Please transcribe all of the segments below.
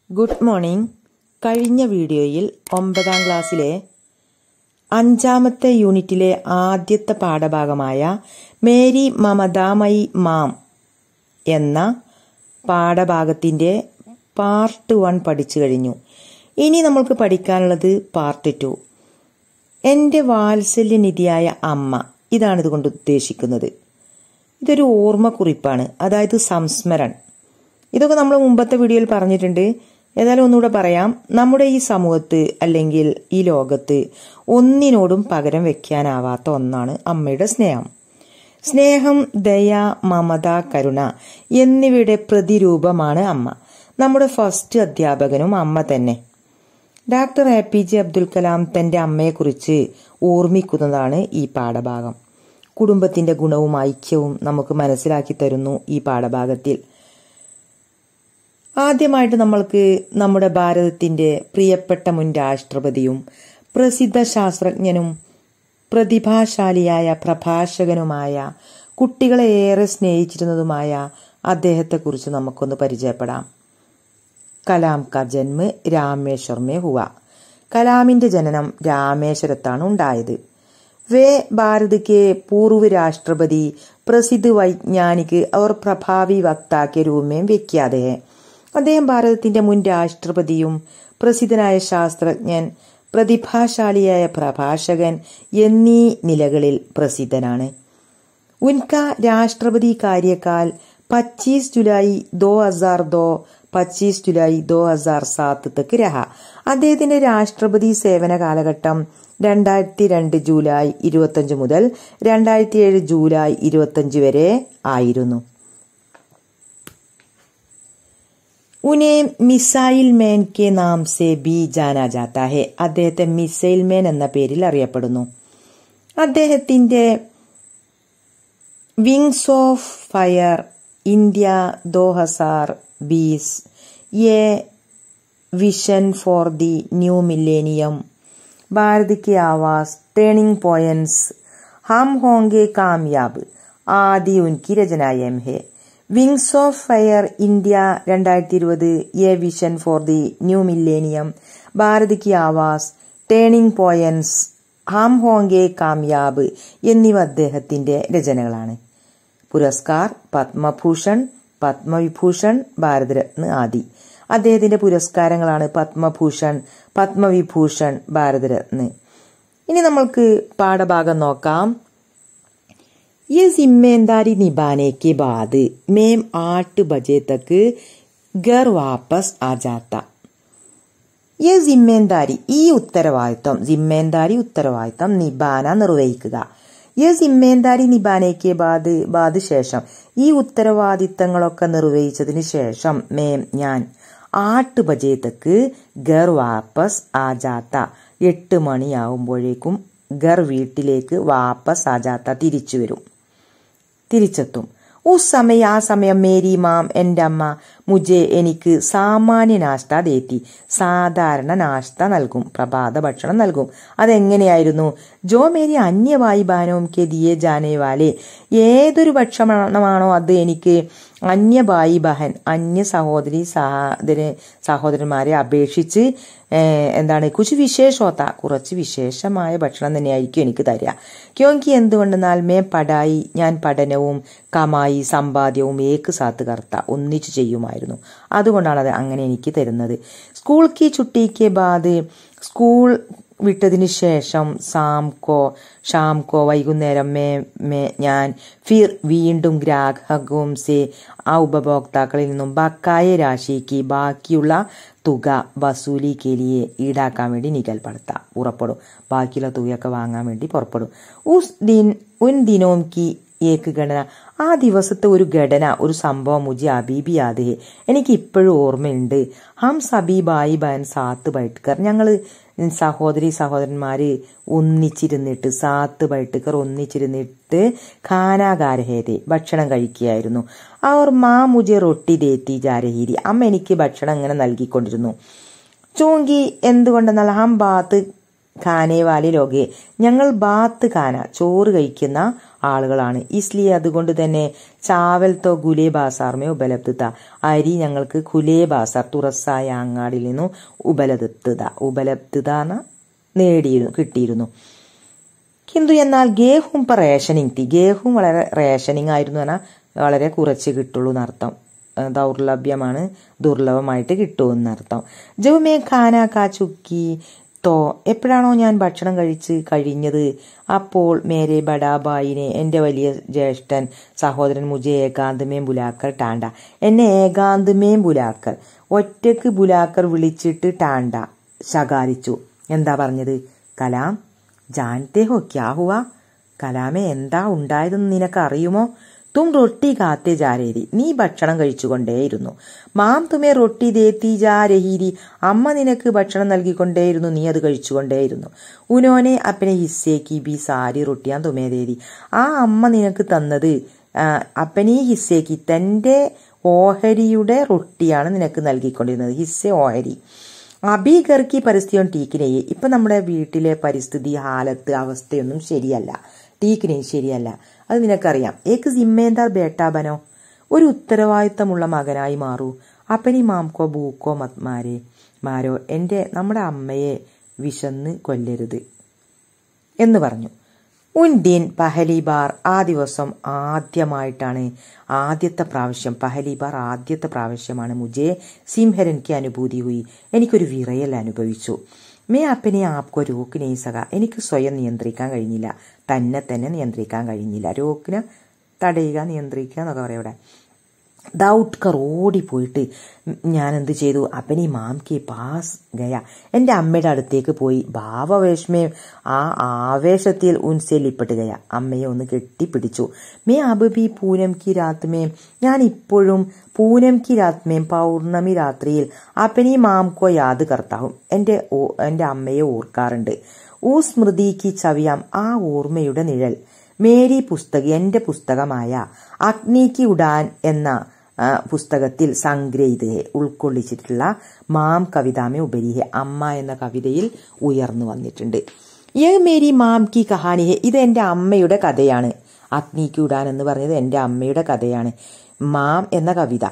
good morning കഴിഞ്ഞ വീഡിയോയിൽ ഒമ്പതാം ക്ലാസ്സിലെ അഞ്ചാമത്തെ യൂണിറ്റിലെ ആദ്യത്തെ പാഠഭാഗമായ മേരി മമതാമയി മാം എന്ന പാഠഭാഗത്തിൻ്റെ പാർട്ട് വൺ പഠിച്ചു കഴിഞ്ഞു ഇനി നമ്മൾക്ക് പഠിക്കാനുള്ളത് പാർട്ട് ടു എൻ്റെ വാത്സല്യനിധിയായ അമ്മ ഇതാണ് ഇതുകൊണ്ട് ഉദ്ദേശിക്കുന്നത് ഇതൊരു ഓർമ്മക്കുറിപ്പാണ് അതായത് സംസ്മരൺ ഇതൊക്കെ നമ്മൾ മുമ്പത്തെ വീഡിയോയിൽ പറഞ്ഞിട്ടുണ്ട് ഏതായാലും ഒന്നുകൂടെ പറയാം നമ്മുടെ ഈ സമൂഹത്ത് അല്ലെങ്കിൽ ഈ ലോകത്ത് ഒന്നിനോടും പകരം വെക്കാനാവാത്ത ഒന്നാണ് അമ്മയുടെ സ്നേഹം സ്നേഹം ദയ മമത കരുണ എന്നിവയുടെ പ്രതിരൂപമാണ് അമ്മ നമ്മുടെ ഫസ്റ്റ് അധ്യാപകനും അമ്മ തന്നെ doctor A P J Abdul Kalam തന്റെ അമ്മയെക്കുറിച്ച് ഓർമ്മിക്കുന്നതാണ് ഈ പാഠഭാഗം കുടുംബത്തിന്റെ ഗുണവും ഐക്യവും നമുക്ക് മനസ്സിലാക്കി തരുന്നു ഈ പാഠഭാഗത്തിൽ ആദ്യമായിട്ട് നമ്മൾക്ക് നമ്മുടെ ഭാരതത്തിന്റെ പ്രിയപ്പെട്ട മുൻ രാഷ്ട്രപതിയും പ്രസിദ്ധ ശാസ്ത്രജ്ഞനും പ്രതിഭാശാലിയായ പ്രഭാഷകനുമായ കുട്ടികളെ ഏറെ സ്നേഹിച്ചിരുന്നതുമായ അദ്ദേഹത്തെക്കുറിച്ച് നമുക്കൊന്ന് പരിചയപ്പെടാം കലാം ക ജന്മ രാമേശ്വർ മേ ഹുവ കലാമിന്റെ ജനനം രാമേശ്വരത്താണ് ഉണ്ടായത് വേ ഭാരത് കെ പൂർവ്വ രാഷ്ട്രപതി പ്രസിദ്ധ വൈജ്ഞാനിക് അവർ പ്രഭാവി വക്താക്കെ രൂപയും വെക്കാതെ അദ്ദേഹം ഭാരതത്തിന്റെ മുൻ രാഷ്ട്രപതിയും പ്രസിദ്ധനായ ശാസ്ത്രജ്ഞൻ പ്രതിഭാശാലിയായ പ്രഭാഷകൻ എന്നീ നിലകളിൽ പ്രസിദ്ധനാണ് ഉൻക രാഷ്ട്രപതി കാര്യക്കാൽ പച്ചീസ് ജുലൈ ദോ ഹസാർ ദോ പച്ചീസ് ജുലൈ ദോ ഹസാർ സാത്ത് തക്ക് രഹ അദ്ദേഹത്തിന്റെ രാഷ്ട്രപതി സേവന കാലഘട്ടം രണ്ടായിരത്തി രണ്ട് ജൂലൈ ഇരുപത്തഞ്ച് മുതൽ രണ്ടായിരത്തി ഏഴ് ജൂലൈ ഇരുപത്തഞ്ച് വരെ ആയിരുന്നു ഉനെ മിസൈൽ മാൻ കെ നാം സെ ബി ജാന ജാത്ത ഹെ അദ്ദേഹത്തെ മിസൈൽ മാൻ എന്ന പേരിൽ അറിയപ്പെടുന്നു അദ്ദേഹത്തിന്റെ wings of fire India Do Hazar Bees യെ vision for the new millennium Bharat Ki Awaaz turning points Hum Honge Kamyab ആദി ഉൻകി രചനായം ഹെ വിങ്സ് ഓഫ് ഫയർ ഇന്ത്യ രണ്ടായിരത്തി ഇരുപത് a vision for the new millennium Bharat Ki Awaaz turning points Hum Honge Kamyab എന്നിവ അദ്ദേഹത്തിന്റെ രചനകളാണ് പുരസ്കാർ പത്മഭൂഷൺ പത്മവിഭൂഷൺ ഭാരതരത്ന ആദി അദ്ദേഹത്തിന്റെ പുരസ്കാരങ്ങളാണ് പത്മഭൂഷൺ പത്മവിഭൂഷൺ ഭാരതരത്ന ഇനി നമ്മൾക്ക് പാഠഭാഗം നോക്കാം ये जिम्मेदारी निभाने के बाद मैं आठ बजे तक घर वापस आ जाता ഈ ജിമ്മേന്താരി ഈ ഉത്തരവാദിത്വം ജിമ്മേന്താരി ഉത്തരവാദിത്വം നിബാന നിർവഹിക്കുക ഈ ജിമ്മേന്താരി നിബാനയ്ക്ക് ബാദ് ബാദ് ശേഷം ഈ ഉത്തരവാദിത്തങ്ങളൊക്കെ നിർവഹിച്ചതിന് ശേഷം മേം ഞാൻ ആട്ട് ബജേത്തക്ക് ഗർ വാപ്പസ് ആജാത്ത എട്ട് മണിയാവുമ്പോഴേക്കും ഗർ വീട്ടിലേക്ക് വാപ്പസ് ആജാത്ത തിരിച്ചു വരും തിരിച്ചെത്തും ഉസ് സമയ ആ സമയം മേരി മാം എൻ്റെ അമ്മ മുജെ എനിക്ക് സാമാന്യ നാഷ്ത ദേത്തി സാധാരണ നാഷ്ത നൽകും പ്രഭാത ഭക്ഷണം നൽകും അതെങ്ങനെയായിരുന്നു ജോ മേരി അന്യവായി ബാനവും കെ ദിയെ ജാനേവാലെ ഏതൊരു ഭക്ഷണമാണോ അത് എനിക്ക് അന്യബായി ബഹൻ അന്യ സഹോദരി സഹോദര സഹോദരന്മാരെ അപേക്ഷിച്ച് എന്താണ് കുച്ച് വിശേഷോത്ത കുറച്ച് വിശേഷമായ ഭക്ഷണം തന്നെയായിരിക്കും എനിക്ക് തരിക ക്യോങ്കി എന്തുകൊണ്ടെന്നാൽ മേ പടായി ഞാൻ പഠനവും കമായി സമ്പാദ്യവും ഏക്ക് സാത്ത് കർത്ത ഒന്നിച്ചു ചെയ്യുമായിരുന്നു അതുകൊണ്ടാണ് അത് അങ്ങനെ എനിക്ക് തരുന്നത് സ്കൂൾ കി ചുട്ടിക്ക് ബാദ് സ്കൂൾ വിട്ടതിന് ശേഷം സാംകോ ഷാംകോ വൈകുന്നേരം മേ മേ ഞാൻ ഫിർ വീണ്ടും ഗ്രാഹകവും സെ ആ ഉപഭോക്താക്കളിൽ നിന്നും ബക്കായ രാശിക്ക് ബാക്കിയുള്ള തുക വസൂലി കെലിയെ ഈടാക്കാൻ വേണ്ടി നികൽ പടുത്ത പുറപ്പെടും ബാക്കിയുള്ള തുകയൊക്കെ വാങ്ങാൻ വേണ്ടി പുറപ്പെടും ഉസ് ദിൻ ഉൻ ദിനോം കി ഏക്ക് ഘടന ആ ദിവസത്തെ ഒരു ഘടന ഒരു സംഭവം മുജി അബീബി യാദ് എനിക്ക് ഇപ്പോഴും ഓർമ്മയുണ്ട് ഹം സബീബായി ബൻ സാത്ത് ബൈട്ട്കർ ഞങ്ങൾ സഹോദരി സഹോദരന്മാര് ഒന്നിച്ചിരുന്നിട്ട് സാത്ത് ബൈട്ട്കർ ഒന്നിച്ചിരുന്നിട്ട് ഖാനാകാരഹേതെ ഭക്ഷണം കഴിക്കുകയായിരുന്നു അവർ മാ മുജെ റൊട്ടി ദേത്തി ജാരഹീരി അമ്മ എനിക്ക് ഭക്ഷണം ഇങ്ങനെ നൽകിക്കൊണ്ടിരുന്നു ചൂങ്കി എന്തുകൊണ്ടെന്നാൽ ഹം ബാത്ത് ഖാനെ വാലി ലോകെ ഞങ്ങൾ ബാത്ത് ഖാന ചോറ് കഴിക്കുന്ന ആളുകളാണ് ഇസ്ലിയെ അതുകൊണ്ട് തന്നെ ചാവൽ തോ ഗുലേ ബാസാർമേ ഉപലബ്ധത അരി ഞങ്ങൾക്ക് ഖുലേ ബാസാർ തുറസായ അങ്ങാടിയിൽ നിന്നും ഉപലബ്ധത ഉപലബ്ധത എന്ന നേടിയിരുന്നു കിട്ടിയിരുന്നു ഹിന്ദു എന്നാൽ ഗേഹും ഇപ്പം റേഷനിങ് തി ഗേഹും വളരെ റേഷനിങ് ആയിരുന്നു പറഞ്ഞാൽ വളരെ കുറച്ച് കിട്ടുള്ളൂ എന്നർത്ഥം ഏഹ് ദൗർലഭ്യമാണ് ദുർലഭമായിട്ട് കിട്ടുമെന്നർത്ഥം ജവുമേ ഖാന കാ ചുക്കി തോ എപ്പോഴാണോ ഞാൻ ഭക്ഷണം കഴിച്ച് കഴിഞ്ഞത് അപ്പോൾ മേരെ ബഡാബായിനെ എൻ്റെ വലിയ ജ്യേഷ്ഠൻ സഹോദരൻ മുജെ ഏകാന്തമേം ബുലാക്കർ ടാണ്ട എന്നെ ഏകാന്തമേം ബുലാക്കർ ഒറ്റക്ക് ബുലാക്കർ വിളിച്ചിട്ട് ടാണ്ട ശകാരിച്ചു എന്താ പറഞ്ഞത് കലാം ജാനത്തെ ഹോ ക്യാ ഹുവാ കലാമെ എന്താ ഉണ്ടായതെന്ന് നിനക്ക് അറിയുമോ തും റൊട്ടി കാത്തെ ജാരേരി നീ ഭക്ഷണം കഴിച്ചുകൊണ്ടേയിരുന്നു മാം തുമേ റൊട്ടി ദേത്തി ജാ രഹീരി അമ്മ നിനക്ക് ഭക്ഷണം നൽകിക്കൊണ്ടേയിരുന്നു നീ അത് കഴിച്ചുകൊണ്ടേയിരുന്നു ഉനോനെ അപ്പനെ ഹിസ്സേക്ക് ബി സാരി റൊട്ടിയാൻ തുമേ ദേരി ആ അമ്മ നിനക്ക് തന്നത് ആ, അപ്പനീ ഹിസ്സേക്ക് തൻ്റെ ഓഹരിയുടെ റൊട്ടിയാണ് നിനക്ക് നൽകിക്കൊണ്ടിരുന്നത് ഹിസ്സെ ഓഹരി അബീഗർക്കി പരിസ്ഥിതിയും ടീക്കിനെയെ ഇപ്പൊ നമ്മുടെ വീട്ടിലെ പരിസ്ഥിതി ഹാലത്ത് അവസ്ഥയൊന്നും ശരിയല്ല ടീക്കിനെ ശരിയല്ല അത് നിനക്കറിയാം ഏക്ക് സിമ്മേന്താർ ബേട്ടാബനോ ഒരു ഉത്തരവാദിത്തമുള്ള മകനായി മാറൂ അപ്പനി മാംകോ ബൂക്കോ മത്മാരെ മാരോ എൻ്റെ നമ്മുടെ അമ്മയെ വിശന്ന് കൊല്ലരുത് എന്ന് പറഞ്ഞു ഉൻദീൻ പഹലി ബാർ ആ ദിവസം ആദ്യമായിട്ടാണ് ആദ്യത്തെ പ്രാവശ്യം പഹലി ബാർ ആദ്യത്തെ പ്രാവശ്യമാണ് മുജെ സിംഹരൻക്ക് അനുഭൂതി ഹുയി എനിക്കൊരു വിറയൽ അനുഭവിച്ചു മേ അപ്പനെ ആപ്കോ രോക്കിനെ സക എനിക്ക് സ്വയം നിയന്ത്രിക്കാൻ കഴിഞ്ഞില്ല തന്നെ തന്നെ നിയന്ത്രിക്കാൻ കഴിഞ്ഞില്ല രോക്കിനെ തടയുക നിയന്ത്രിക്കുക എന്നൊക്കെ പറയാം ഇവിടെ ദൗട്ട് കർ ഓടിപ്പോയിട്ട് ഞാൻ എന്ത് ചെയ്തു അപ്പനി മാംകി പാസ് ഗയ എൻ്റെ അമ്മയുടെ അടുത്തേക്ക് പോയി ഭാവവേഷ്മയും ആ ആവേശത്തിൽ ഉൻസെല്ലിപ്പെട്ട് ഗയ അമ്മയെ ഒന്ന് കെട്ടിപ്പിടിച്ചു മേ അബബി പൂനം കി രാത്മേം ഞാൻ ഇപ്പോഴും പൂനം കി രാത്മേം പൗർണമി രാത്രിയിൽ അപ്പനി മാംകോ യാത് കർത്താവും എൻ്റെ ഓ- എൻ്റെ അമ്മയെ ഓർക്കാറുണ്ട് ഊ സ്മൃതിക്ക് ചവിയാം ആ ഓർമ്മയുടെ നിഴൽ മേരി പുസ്തകം എൻ്റെ പുസ്തകമായ അഗ്നിക്ക് ഉഡാൻ എന്ന ആ, പുസ്തകത്തിൽ സംഗ്രഹിതയെ ഉൾക്കൊള്ളിച്ചിട്ടുള്ള മാം കവിതാമെ ഉപരിഹെ അമ്മ എന്ന കവിതയിൽ ഉയർന്നു വന്നിട്ടുണ്ട് യേ മേരി മാം കി കഹാനി ഹെ ഇത് എൻ്റെ അമ്മയുടെ കഥയാണ് അഗ്നിക്ക് ഉഡാൻ എന്ന് പറഞ്ഞത് എൻ്റെ അമ്മയുടെ കഥയാണ് മാം എന്ന കവിത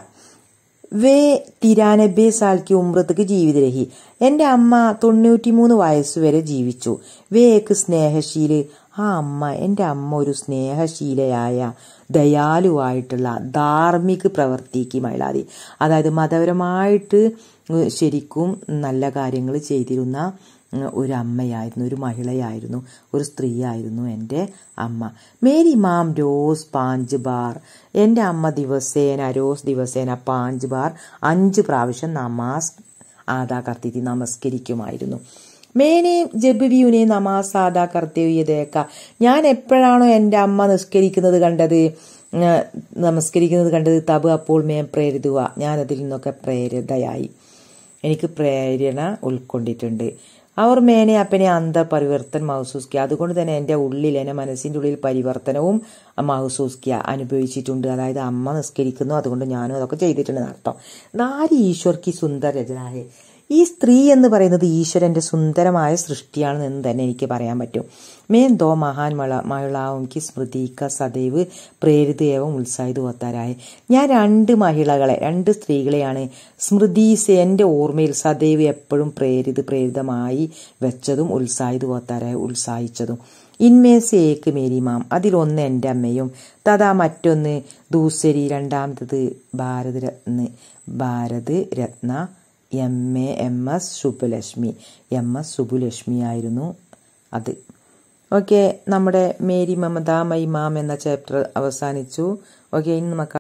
വേ തിരാനബേ സാൽക്ക് ഉമ്രത്തക്ക് ജീവിത രഹി എൻ്റെ അമ്മ തൊണ്ണൂറ്റിമൂന്ന് വയസ്സുവരെ ജീവിച്ചു വേക്ക് സ്നേഹശീല് ആ അമ്മ എൻ്റെ അമ്മ ഒരു സ്നേഹശീലയായ ദയാലുവായിട്ടുള്ള ധാർമ്മിക പ്രവർത്തിക്ക് മൈലാതി അതായത് മതപരമായിട്ട് ശരിക്കും നല്ല കാര്യങ്ങൾ ചെയ്തിരുന്ന ഉം, ഒരു അമ്മയായിരുന്നു ഒരു മഹിളയായിരുന്നു ഒരു സ്ത്രീയായിരുന്നു എൻ്റെ അമ്മ മേരി മാം രോസ് പാഞ്ച് ബാർ എൻ്റെ അമ്മ ദിവസേന രോസ് ദിവസേന പാഞ്ച് ബാർ അഞ്ച് പ്രാവശ്യം നമാസ് ആദാ കർത്തിത്തി നമസ്കരിക്കുമായിരുന്നു മേനെ ജബിയുനെ നമാസ് ആദാ കർത്തവ്യതേക്ക ഞാൻ എപ്പോഴാണോ എൻ്റെ അമ്മ നിസ്കരിക്കുന്നത് കണ്ടത് ഉം, നമസ്കരിക്കുന്നത് കണ്ടത് തബ് അപ്പോൾ മേ പ്രേരിതുക ഞാനതിൽ നിന്നൊക്കെ പ്രേരിതയായി എനിക്ക് പ്രേരണ ഉൾക്കൊണ്ടിട്ടുണ്ട് അവർ മേനെ അപ്പനെ അന്ത പരിവർത്തൻ മഹസൂസ്കിയ അതുകൊണ്ട് തന്നെ എൻ്റെ ഉള്ളിൽ എൻ്റെ മനസ്സിൻ്റെ ഉള്ളിൽ പരിവർത്തനവും മഹസൂസ്കിയ അനുഭവിച്ചിട്ടുണ്ട് അതായത് അമ്മ നിസ്കരിക്കുന്നു അതുകൊണ്ട് ഞാനും അതൊക്കെ ചെയ്തിട്ടുണ്ട് അർത്ഥം നാരി ഈശ്വർക്ക് സുന്ദര രചനാഹേ ഈ സ്ത്രീ എന്ന് പറയുന്നത് ഈശ്വരന്റെ സുന്ദരമായ സൃഷ്ടിയാണ് എന്ന് തന്നെ എനിക്ക് പറയാൻ പറ്റും മേൻ ദോ മഹാൻ മള മഹിളാവും കി സ്മൃതിക്ക സദൈവ് പ്രേരിതേവം ഉത്സാഹിത ഓത്താരായ ഞാൻ രണ്ട് മഹിളകളെ രണ്ട് സ്ത്രീകളെയാണ് സ്മൃതീസ് എൻ്റെ ഓർമ്മയിൽ സദൈവ് എപ്പോഴും പ്രേരിത് പ്രേരിതമായി വെച്ചതും ഉത്സാഹിത ഓത്താരായ ഉത്സാഹിച്ചതും ഇൻമേസ് ഏക്ക് മേരിമാം അതിലൊന്ന് എൻ്റെ അമ്മയും തഥാ മറ്റൊന്ന് ദൂസരി രണ്ടാമത്തത് Bharat Ratna Bharat Ratna M A M S Subbulakshmi M S Subbulakshmi ആയിരുന്നു അത് ഓക്കെ നമ്മുടെ മേരി മമത മൈ മാം എന്ന ചാപ്റ്റർ അവസാനിച്ചു ഓക്കെ ഇനി നമുക്ക്